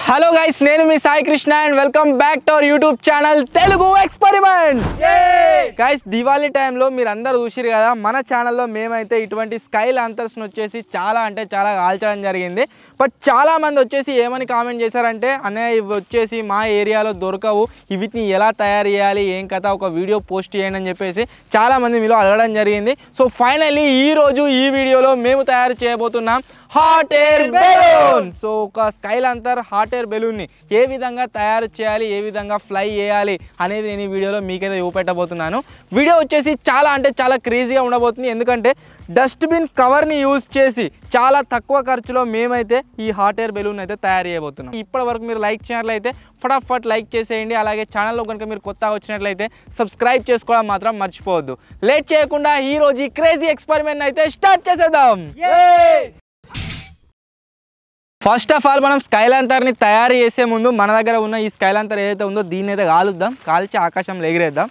Hello guys నేను మీ Sai Krishna and welcome back to our YouTube channel Telugu experiment guys Diwali టైంలో మీరు అందరూ చూసిరు కదా మన ఛానల్లో మేమైతే ఇటువంటి స్కై లాంతర్స్ని వచ్చేసి చాలా అంటే చాలా కాల్చడం జరిగింది బట్ చాలా మంది వచ్చేసి ఏమని కామెంట్ చేశారంటే అన్నయ్య ఇవి వచ్చేసి మా ఏరియాలో దొరకవు వీటిని ఎలా తయారు చేయాలి ఏం కథ ఒక వీడియో పోస్ట్ చేయండి అని చెప్పేసి చాలా మంది మీలో అడగడం జరిగింది సో ఫైనల్లీ ఈ రోజు ఈ వీడియోలో మేము తయారు చేయబోతున్నాం హాట్ ఎయిర్ బెలూన్ సో ఒక స్కైల్ అంతర్ హాట్ ఎయిర్ బెలూన్ని ఏ విధంగా తయారు చేయాలి ఏ విధంగా ఫ్లై చేయాలి అనేది నేను ఈ వీడియోలో మీకైతే చూపెట్టబోతున్నాను వీడియో వచ్చేసి చాలా అంటే చాలా క్రేజీగా ఉండబోతుంది ఎందుకంటే డస్ట్బిన్ కవర్ని యూజ్ చేసి చాలా తక్కువ ఖర్చులో మేమైతే ఈ హాట్ ఎయిర్ బెలూన్ అయితే తయారు చేయబోతున్నాం ఇప్పటి వరకు మీరు లైక్ చేయనట్లయితే ఫటాఫట్ లైక్ చేసేయండి అలాగే ఛానల్లో కనుక మీరు కొత్తగా వచ్చినట్లయితే సబ్స్క్రైబ్ చేసుకోవడం మాత్రం మర్చిపోవద్దు లేట్ చేయకుండా ఈ రోజు ఈ క్రేజీ ఎక్స్పెరిమెంట్ అయితే స్టార్ట్ చేసేద్దాం ఫస్ట్ ఆఫ్ ఆల్ మనం స్కైలాంతర్ని తయారు చేసే ముందు మన దగ్గర ఉన్న ఈ స్కైలాంతర్ ఏదైతే ఉందో దీన్ని అయితే కాలుద్దాం కాల్చి ఆకాశంలో ఎగిరేద్దాం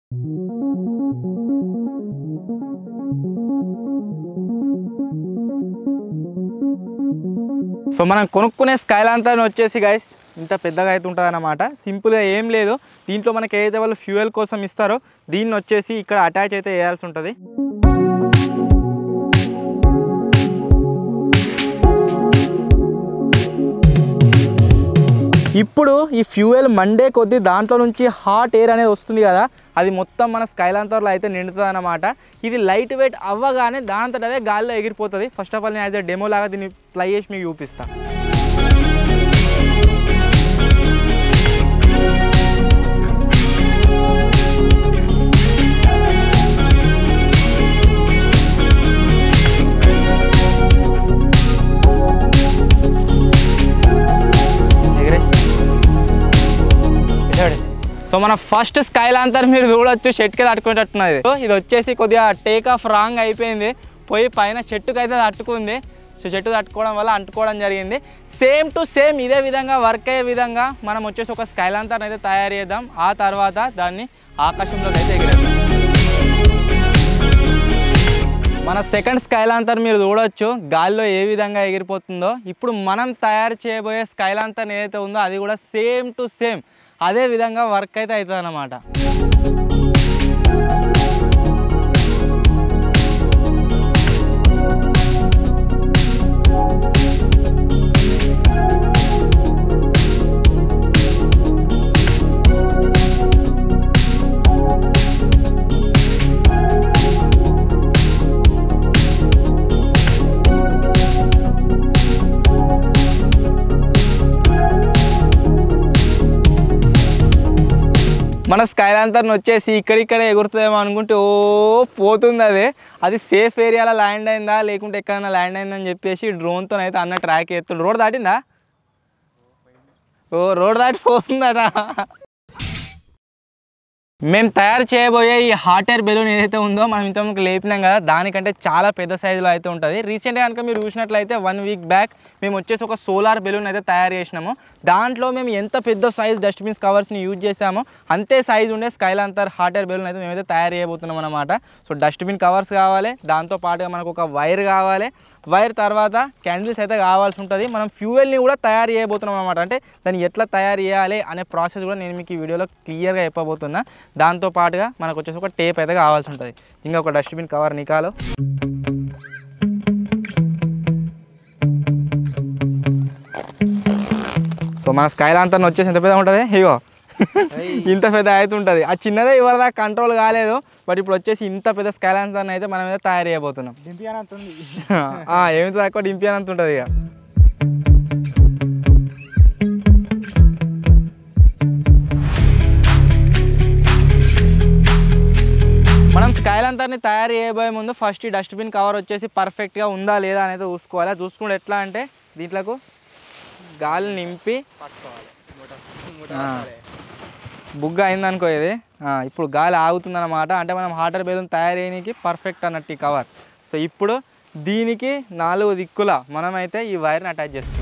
సో మనం కొనుక్కునే స్కైలాంతర్ని వచ్చేసి గైస్ ఇంత పెద్దగా అయితే ఉంటుంది అన్నమాట సింపుల్గా ఏం లేదు దీంట్లో మనకి ఏదైతే వాళ్ళు ఫ్యూయల్ కోసం ఇస్తారో దీన్ని వచ్చేసి ఇక్కడ అటాచ్ అయితే వేయాల్సి ఉంటుంది ఇప్పుడు ఈ ఫ్యూయల్ మండే కొద్దీ దాంట్లో నుంచి హాట్ ఎయిర్ అనేది వస్తుంది కదా అది మొత్తం మన స్కైలాంతర్లో అయితే నిండుతుంది అనమాట ఇది లైట్ వెయిట్ అవ్వగానే దానంతట అదే గాలిలో ఎగిరిపోతుంది ఫస్ట్ ఆఫ్ ఆల్ నేను యాజ్ అ డెమో లాగా దీన్ని ప్లై చేసి మీకు చూపిస్తాను ఎగిరే చూడండి. సో మన ఫస్ట్ స్కై లాంతర్ మీరు చూడొచ్చు షెట్కి తట్టుకునేటట్టున్నది సో ఇది వచ్చేసి కొద్దిగా టేక్ ఆఫ్ రాంగ్ అయిపోయింది పోయి పైన చెట్టుకి అయితే తట్టుకుంది సో చెట్టు తట్టుకోవడం వల్ల అంటుకోవడం జరిగింది సేమ్ టు సేమ్ ఇదే విధంగా వర్క్ అయ్యే విధంగా మనం వచ్చేసి ఒక స్కై లాంతర్ అయితే తయారు చేద్దాం ఆ తర్వాత దాన్ని ఆకాశంలోకి అయితే ఎగిరేద్దాం మన సెకండ్ స్కైలాంతర్ మీరు చూడొచ్చు గాల్లో ఏ విధంగా ఎగిరిపోతుందో ఇప్పుడు మనం తయారు చేయబోయే స్కైలాంతర్ ఏదైతే ఉందో అది కూడా సేమ్ టు సేమ్ అదే విధంగా వర్క్ అయితే అవుతుంది అన్నమాట మన స్కైలాంతర్ని వచ్చేసి ఇక్కడిక్కడ ఎగురుతుందేమో అనుకుంటే ఓ పోతుంది అది అది సేఫ్ ఏరియాలో ల్యాండ్ అయిందా లేకుంటే ఎక్కడైనా ల్యాండ్ అయిందని చెప్పేసి డ్రోన్తో అయితే అన్న ట్రాక్ ఎత్తుండు రోడ్ దాటిందా ఓ రోడ్ దాటి పోతుందట మేము తయారు చేయబోయే ఈ హాట్ ఎయిర్ బెలూన్ ఏదైతే ఉందో మనం ఇంతకుముందు లేపినాం కదా దానికంటే చాలా పెద్ద సైజులో అయితే ఉంటుంది రీసెంట్గా కనుక మీరు చూసినట్లయితే వన్ వీక్ బ్యాక్ మేము వచ్చేసి ఒక సోలార్ బెలూన్ అయితే తయారు చేసినాము దాంట్లో మేము ఎంత పెద్ద సైజ్ డస్ట్బిన్స్ కవర్స్ని యూజ్ చేసామో అంతే సైజ్ ఉండే స్కైలాంతర్ హాట్ ఎయిర్ బెలూన్ అయితే మేమైతే తయారు చేయబోతున్నాం అనమాట సో డస్ట్బిన్ కవర్స్ కావాలి దాంతో పాటుగా మనకు ఒక వైర్ కావాలి వైర్ తర్వాత క్యాండిల్స్ అయితే కావాల్సి ఉంటుంది మనం ఫ్యూయల్ని కూడా తయారు చేయబోతున్నాం అనమాట అంటే దాన్ని ఎట్లా తయారు చేయాలి అనే ప్రాసెస్ కూడా నేను మీకు ఈ వీడియోలో క్లియర్గా చెప్పబోతున్నా దాంతో పాటుగా మనకు వచ్చేసి ఒక టేప్ అయితే కావాల్సి ఉంటుంది ఇంకా ఒక డస్ట్బిన్ కవర్ నికాలో సో మన స్కైలాంతర్ని వచ్చేసి ఎంత పెద్ద ఉంటుంది ఇగో ఇంత పెద్ద అయితే ఉంటుంది ఆ చిన్నదే ఇవరిదాకా కంట్రోల్ కాలేదు బట్ ఇప్పుడు వచ్చేసి ఇంత పెద్ద స్కైలాంతర్ని అయితే మనం అయితే తయారు చేయబోతున్నాం దింపియానంతుంది ఆ, ఏమిటి తక్కువ డింపియానంత ఉంటుంది ఇక మనం స్కైలాంతర్ని తయారు చేయబోయే ముందు ఫస్ట్ ఈ డస్ట్బిన్ కవర్ వచ్చేసి పర్ఫెక్ట్గా ఉందా లేదా అనేది చూసుకోవాలి అది చూసుకుంటే ఎట్లా అంటే దీంట్లోకు గాలి నింపి ఆ. బుగ్గ అయిందనుకో ఇది ఆ, ఇప్పుడు గాలి ఆగుతుందన్నమాట అంటే మనం హాటర్ బెలూన్ తయారు చేయడానికి పర్ఫెక్ట్ అన్నట్టు ఈ కవర్ సో ఇప్పుడు దీనికి నాలుగు దిక్కుల మనమైతే ఈ వైర్ని అటాచ్ చేస్తాం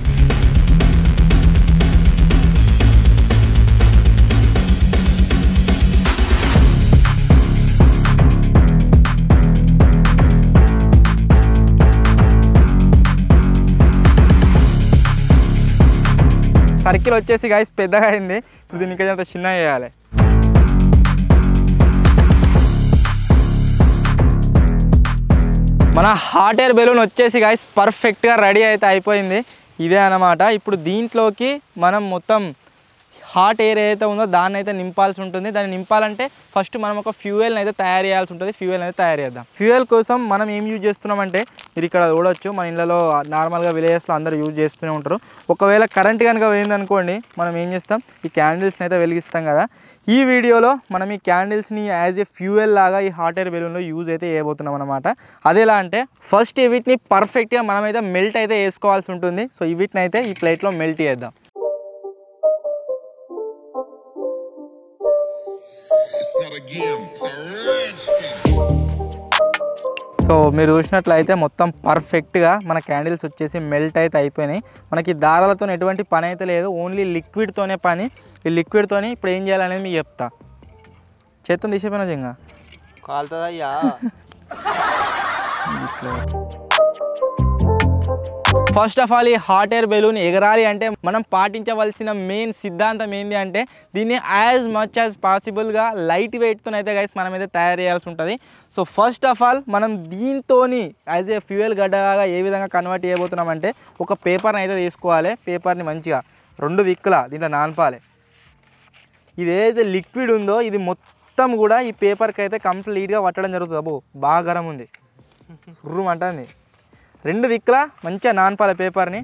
సర్కిల్ వచ్చేసి గైస్ పెద్దగా అయింది ఇప్పుడు దీన్ని ఇంకా అంత చిన్నగా చేయాలి మన హాట్ ఎయిర్ బెలూన్ వచ్చేసి గైస్ పర్ఫెక్ట్గా రెడీ అయితే అయిపోయింది ఇదే అన్నమాట ఇప్పుడు దీంట్లోకి మనం మొత్తం హాట్ ఎయిర్ ఏదైతే ఉందో దాన్ని అయితే నింపాల్సి ఉంటుంది దాన్ని నింపాలంటే ఫస్ట్ మనం ఒక ఫ్యూయల్ని అయితే తయారు చేయాల్సి ఉంటుంది ఫ్యూయల్ అయితే తయారు చేద్దాం ఫ్యూయల్ కోసం మనం ఏం యూజ్ చేస్తున్నామంటే మీరు ఇక్కడ చూడొచ్చు మన ఇళ్ళలో నార్మల్గా విలేజెస్లో అందరూ యూజ్ చేస్తూనే ఉంటారు ఒకవేళ కరెంట్ కనుక పోయిందనుకోండి మనం ఏం చేస్తాం ఈ క్యాండిల్స్ని అయితే వెలిగిస్తాం కదా ఈ వీడియోలో మనం ఈ క్యాండిల్స్ని యాజ్ ఏ ఫ్యూయల్ లాగా ఈ హాట్ ఎయిర్ బెలూన్లో యూజ్ అయితే చేయబోతున్నాం అనమాట అదేలా అంటే ఫస్ట్ వీటిని పర్ఫెక్ట్గా మనమైతే మెల్ట్ అయితే వేసుకోవాల్సి ఉంటుంది సో ఈ వీటిని అయితే ఈ ప్లేట్లో మెల్ట్ చేద్దాం It's not a game, it's a rich thing. So మీరు చూసినట్లయితే మొత్తం పర్ఫెక్ట్గా మన క్యాండిల్స్ వచ్చేసి మెల్ట్ అయితే అయిపోయినాయి మనకి దారాలతో ఎటువంటి పని అయితే లేదు ఓన్లీ లిక్విడ్తోనే పని ఈ లిక్విడ్తోని ఇప్పుడు ఏం చేయాలనేది మీకు చెప్తా చేత్తో తీసేపోయినా జింగా కాలుతుందయ్యా ఫస్ట్ ఆఫ్ ఆల్ ఈ హాట్ ఎయిర్ బెలూన్ ఎగరాలి అంటే మనం పాటించవలసిన మెయిన్ సిద్ధాంతం ఏంటి అంటే దీన్ని యాజ్ మచ్ యాజ్ పాసిబుల్గా లైట్ వెయిట్తో అయితే గైస్ మనం అయితే తయారు చేయాల్సి ఉంటుంది సో ఫస్ట్ ఆఫ్ ఆల్ మనం దీంతోని యాజ్ ఏ ఫ్యూయల్ గడ్డగా ఏ విధంగా కన్వర్ట్ చేయబోతున్నామంటే ఒక పేపర్ని అయితే తీసుకోవాలి పేపర్ని మంచిగా రెండు దిక్కుల దీంట్లో నానపాలి ఇది ఏదైతే లిక్విడ్ ఉందో ఇది మొత్తం కూడా ఈ పేపర్కి అయితే కంప్లీట్గా పట్టడం జరుగుతుంది అబ్బో బాగా గరం ఉంది సుర్రం అంటుంది రెండు దిక్కుల మంచిగా నానపాలి పేపర్ని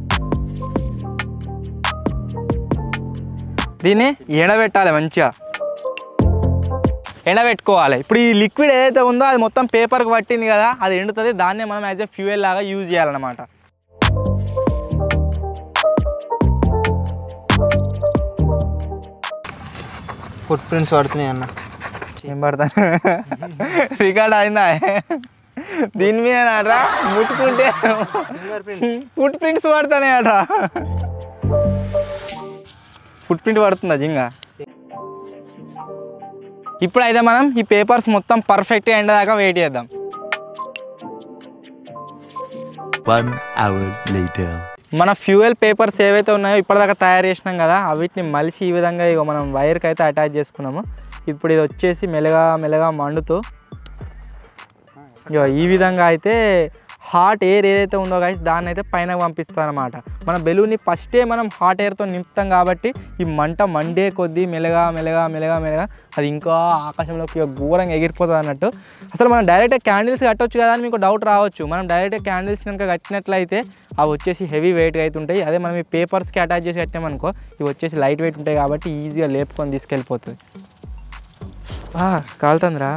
దీన్ని ఎండబెట్టాలి మంచిగా ఎండబెట్టుకోవాలి ఇప్పుడు ఈ లిక్విడ్ ఏదైతే ఉందో అది మొత్తం పేపర్కి పట్టింది కదా అది ఎండుతుంది దాన్నే మనం యాజ్ ఏ ఫ్యూయల్ లాగా యూజ్ చేయాలన్నమాట ఫుట్ ప్రింట్స్ పడుతున్నాయి అన్న ఏం పడతాను రికార్డ్ అయిందా దీని మీద అట్రా ముట్టుకుంటే ఫింగర్ ప్రింట్స్ ఫుట్ ప్రింట్స్ పడతానే అట ఫుట్ ప్రింట్ పడుతుందా జింగా ఇప్పుడైతే మనం ఈ పేపర్స్ మొత్తం పర్ఫెక్ట్గా ఎండదాకా వెయిట్ చేద్దాం One hour later. మన ఫ్యూయల్ పేపర్స్ ఏవైతే ఉన్నాయో ఇప్పటిదాకా తయారు చేసినాం కదా వీటిని మలిసి ఈ విధంగా ఇక మనం వైర్కి అయితే అటాచ్ చేసుకున్నాము ఇప్పుడు ఇది వచ్చేసి మెల్లగా మెల్లగా మండుతూ ఇగో ఈ విధంగా అయితే హాట్ ఎయిర్ ఏదైతే ఉందో గైస్ దాన్ని అయితే పైన పంపిస్తాం అనమాట మన బెలూన్ని ఫస్టే మనం హాట్ ఎయిర్తో నింపుతాం కాబట్టి ఈ మంట మండే కొద్దీ మెల్లగా మెల్లగా మెల్లగా మెల్లగా అది ఇంకా ఆకాశంలోకి ఇక ఘోరంగా ఎగిరిపోతుంది అన్నట్టు అసలు మనం డైరెక్ట్గా క్యాండిల్స్ కట్టొచ్చు కదా అని మీకు డౌట్ రావచ్చు మనం డైరెక్ట్గా క్యాండిల్స్ కనుక కట్టినట్లయితే అవి వచ్చేసి హెవీ వెయిట్గా అయితే ఉంటాయి అదే మనం ఈ పేపర్స్కి అటాచ్ చేసి కట్టామనుకో ఇవి వచ్చేసి లైట్ వెయిట్ ఉంటాయి కాబట్టి ఈజీగా లేపుకొని తీసుకెళ్ళిపోతుంది కాలుతుందిరా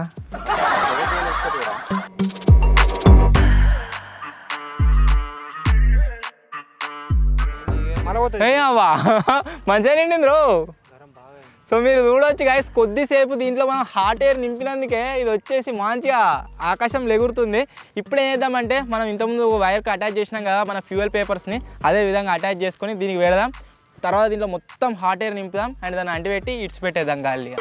ఏ అవ్వా మంచిగా నిండింది రో సో మీరు చూడవచ్చు గైస్ కొద్దిసేపు దీంట్లో మనం హాట్ ఎయిర్ నింపినందుకే ఇది వచ్చేసి మంచిగా ఆకాశం లెగురుతుంది ఇప్పుడు ఏం చేద్దామంటే మనం ఇంతకుముందు ఒక వైర్కి అటాచ్ చేసినాం కదా మన ఫ్యూయల్ పేపర్స్ని అదే విధంగా అటాచ్ చేసుకొని దీనికి పెడదాం తర్వాత దీంట్లో మొత్తం హాట్ ఎయిర్ నింపుదాం అండ్ దాన్ని అంటిపెట్టి ఇడ్స్ పెట్టేద్దాం గాలిగా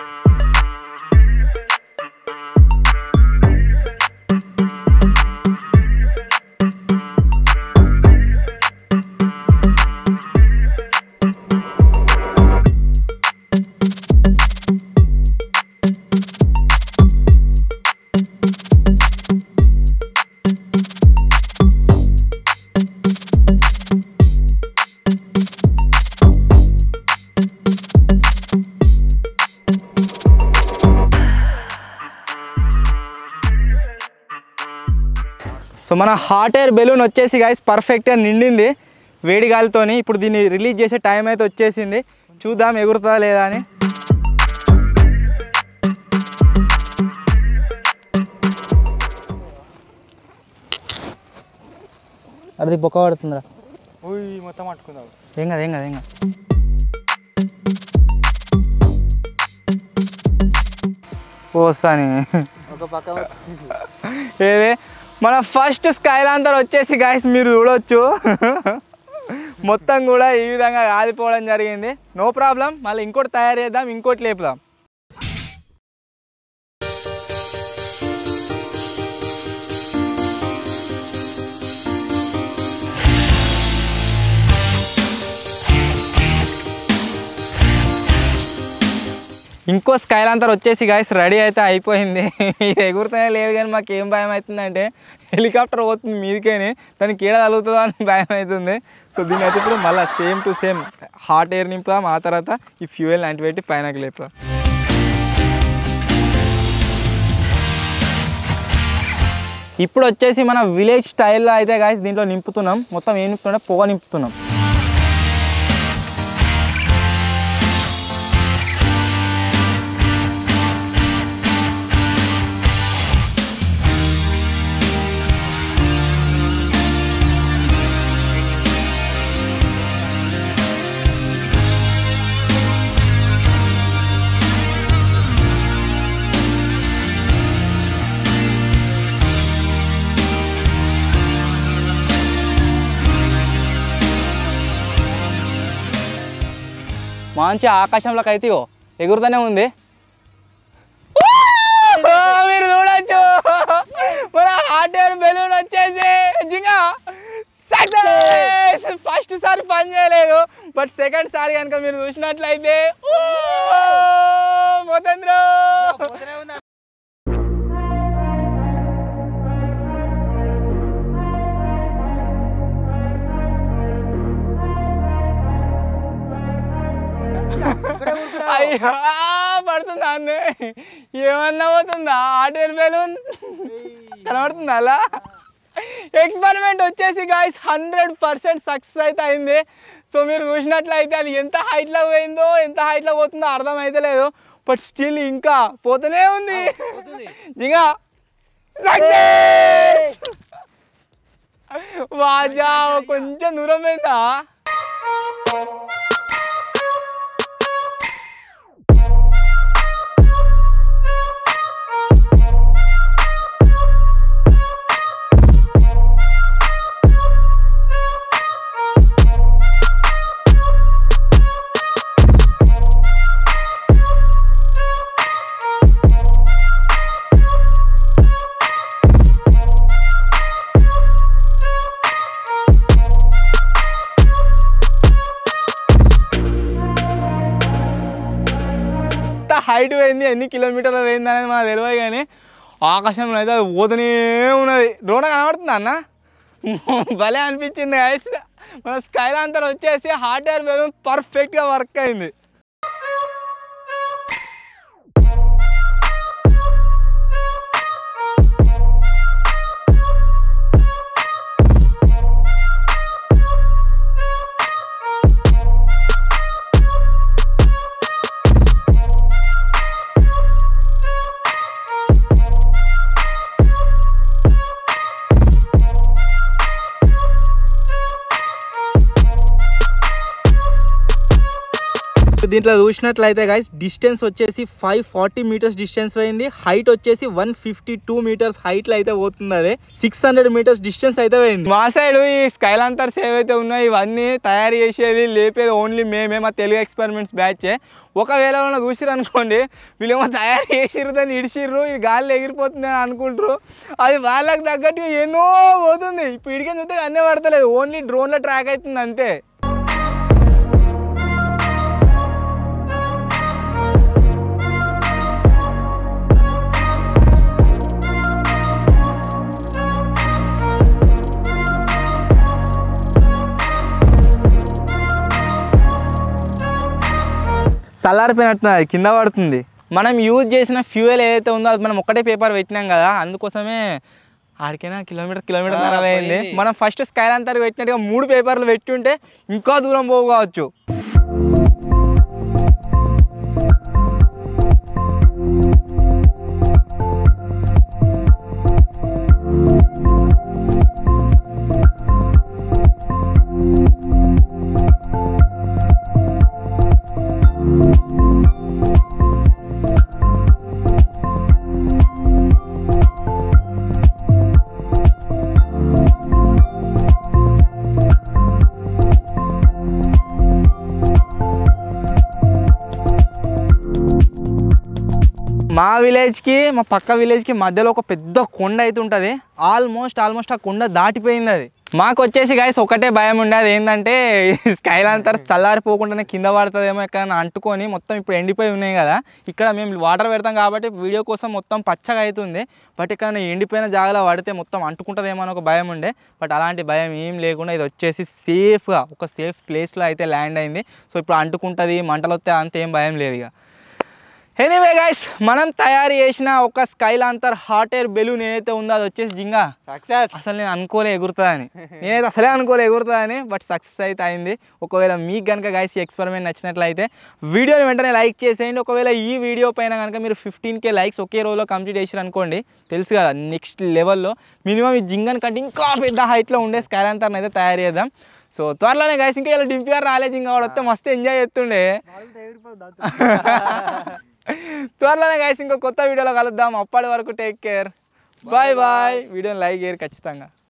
సో మన హాట్ ఎయిర్ బెలూన్ వచ్చేసి గైస్ పర్ఫెక్ట్గా నిండింది వేడి గాలితోని ఇప్పుడు దీన్ని రిలీజ్ చేసే టైం అయితే వచ్చేసింది చూద్దాం ఎగురుతుందా లేదా అని అది బొక్క పడుతుందిరా మొత్తం పట్టుకుందాం ఏం కదా ఏం కదా ఏం కదా వస్తాను ఒక పక్క ఏదే మన ఫస్ట్ స్కైలాంతర్ వచ్చేసి గాయస్ మీరు చూడొచ్చు మొత్తం కూడా ఈ విధంగా కాలిపోవడం జరిగింది నో ప్రాబ్లం మళ్ళీ ఇంకోటి తయారు చేద్దాం ఇంకోటి లేపుదాం ఇంకో స్కైలాంతర్ వచ్చేసి గాయస్ రెడీ అయితే అయిపోయింది ఇది ఎగురుతూనే లేదు కానీ మాకు ఏం భయం అవుతుందంటే హెలికాప్టర్ పోతుంది మీదికేని దానికి ఏడ తగులుతుందో అని భయం అవుతుంది సో దీని అయితే ఇప్పుడు మళ్ళీ same to same hot air నింపుదాం ఆ తర్వాత ఈ ఫ్యూయల్ లాంటివి పెట్టి పైనకి లేపుదాం ఇప్పుడు వచ్చేసి మన విలేజ్ స్టైల్లో అయితే గాయస్ దీంట్లో నింపుతున్నాం మొత్తం ఏం నింపుతున్నాం పొగ నింపుతున్నాం మంచి ఆకాశంలోకి అయితే ఇగో ఎగురుతూనే ఉంది ఓ, మీరు చూడొచ్చు మన హాట్ ఎయిర్ బెలూన్ వచ్చేసి జింగా సక్సెస్ ఫస్ట్ సారి పని చేయలేదు బట్ సెకండ్ సారి కనుక మీరు చూసినట్లయితే ఓ, పోతుందిరో. అయ్యో పడుతుందా అన్నే ఏమన్నా పోతుందా హాట్ ఎయిర్ బెలూన్ కనబడుతుందా అలా ఎక్స్పెరిమెంట్ వచ్చేసి గాయస్ హండ్రెడ్ పర్సెంట్ సక్సెస్ అయితే అయింది సో మీరు చూసినట్లయితే అది ఎంత హైట్లో పోయిందో ఎంత హైట్లో పోతుందో అర్థం అయితే లేదు బట్ స్టిల్ ఇంకా పోతూనే ఉంది ఇంకా సక్సెస్ వాజా కొంచెం దూరం పోయిందా ఎంత హైట్ పోయింది ఎన్ని కిలోమీటర్లు పోయింది అనేది మనకు తెలియదు కానీ ఆకాశంలో అయితే అది పోతూనే ఉన్నది డ్రోన్ కనబడుతుందా అన్న భలే అనిపించింది guys. మన స్కైలాంతర్ వచ్చేసి హాట్ ఎయిర్ బెలూన్ పర్ఫెక్ట్గా వర్క్ అయింది దీంట్లో చూసినట్లయితే గైస్ డిస్టెన్స్ వచ్చేసి ఫైవ్ ఫార్టీ మీటర్స్ డిస్టెన్స్ పోయింది హైట్ వచ్చేసి వన్ ఫిఫ్టీ టూ మీటర్స్ హైట్లో అయితే పోతుంది అదే సిక్స్ హండ్రెడ్ మీటర్స్ డిస్టెన్స్ అయితే పోయింది మా సైడ్ ఈ స్కైలాంతర్స్ ఏవైతే ఉన్నాయో ఇవన్నీ తయారు చేసేది లేపేది ఓన్లీ మేమే మా తెలుగు ఎక్స్పెరిమెంట్స్ బ్యాచే ఒకవేళ ఏమైనా చూసిరు అనుకోండి వీళ్ళేమో తయారు చేసిర్రు దాన్ని ఇడిచిర్రు ఇది గాలిలో ఎగిరిపోతుంది అని అనుకుంటారు అది వాళ్ళకి తగ్గట్టు ఎన్నో పోతుంది ఇప్పుడు ఇడికే చూస్తే అన్నీ పడతలేదు ఓన్లీ డ్రోన్లో ట్రాక్ అవుతుంది అంతే చల్లారిపోయినట్టు కింద పడుతుంది మనం యూజ్ చేసిన ఫ్యూయల్ ఏదైతే ఉందో అది మనం ఒక్కటే పేపర్ పెట్టినాం కదా అందుకోసమే ఆడికైనా కిలోమీటర్ కిలోమీటర్ ఆ, అయింది పోయింది. మనం ఫస్ట్ స్కైల్ అంతా పెట్టినట్టుగా మూడు పేపర్లు పెట్టి ఉంటే ఇంకా దూరం పోవచ్చు మా విలేజ్కి మా పక్క విలేజ్కి మధ్యలో ఒక పెద్ద కొండ అయితే ఉంటుంది ఆల్మోస్ట్ ఆల్మోస్ట్ ఆ కొండ దాటిపోయింది అది మాకు వచ్చేసి గాయస్ ఒకటే భయం ఉండే అది ఏంటంటే స్కైల్ అంతా చల్లారిపోకుండానే కింద పడుతుందేమో ఎక్కడైనా అంటుకొని మొత్తం ఇప్పుడు ఎండిపోయి ఉన్నాయి కదా ఇక్కడ మేము వాటర్ పెడతాం కాబట్టి వీడియో కోసం మొత్తం పచ్చగా అవుతుంది బట్ ఇక్కడ ఎండిపోయిన జాగాలో పడితే మొత్తం అంటుకుంటుందేమో అని ఒక భయం ఉండే బట్ అలాంటి భయం ఏం లేకుండా ఇది వచ్చేసి సేఫ్గా ఒక సేఫ్ ప్లేస్లో అయితే ల్యాండ్ అయింది సో ఇప్పుడు అంటుకుంటుంది మంటలు వస్తే అంత ఏం భయం లేదు ఇక ఎనీవే గైస్ మనం తయారు చేసిన ఒక స్కైల్ అంతర్ హాట్ ఎయిర్ బెలూన్ ఏదైతే ఉందో అది వచ్చేసి జింగా సక్సెస్ అసలు నేను అనుకోలే ఎగురుతుందని నేనైతే అసలే అనుకోలే ఎగురుతుందని బట్ సక్సెస్ అయితే అయింది ఒకవేళ మీకు కనుక గైస్ ఈ ఎక్స్పెరిమెంట్ నచ్చినట్లయితే వీడియోని వెంటనే లైక్ చేసేయండి ఒకవేళ ఈ వీడియో పైన కనుక మీరు ఫిఫ్టీన్ కే లైక్స్ ఒకే రోజులో కంప్లీట్ చేసారు అనుకోండి తెలుసు కదా నెక్స్ట్ లెవెల్లో మినిమం ఈ జింగన్ కంటే ఇంకా పెద్ద హైట్లో ఉండే స్కైలాంతర్ని అయితే తయారు చేద్దాం సో త్వరలోనే గైస్ ఇంకా ఇలా డింపిఆర్ రాలే జింగా వాడు వస్తే మస్తు ఎంజాయ్ చేస్తుండే త్వరలోనే గైస్ ఇంకో కొత్త వీడియోలో కలుద్దాం అప్పటి వరకు టేక్ కేర్ బాయ్ బాయ్ వీడియోని లైక్ చేయరు ఖచ్చితంగా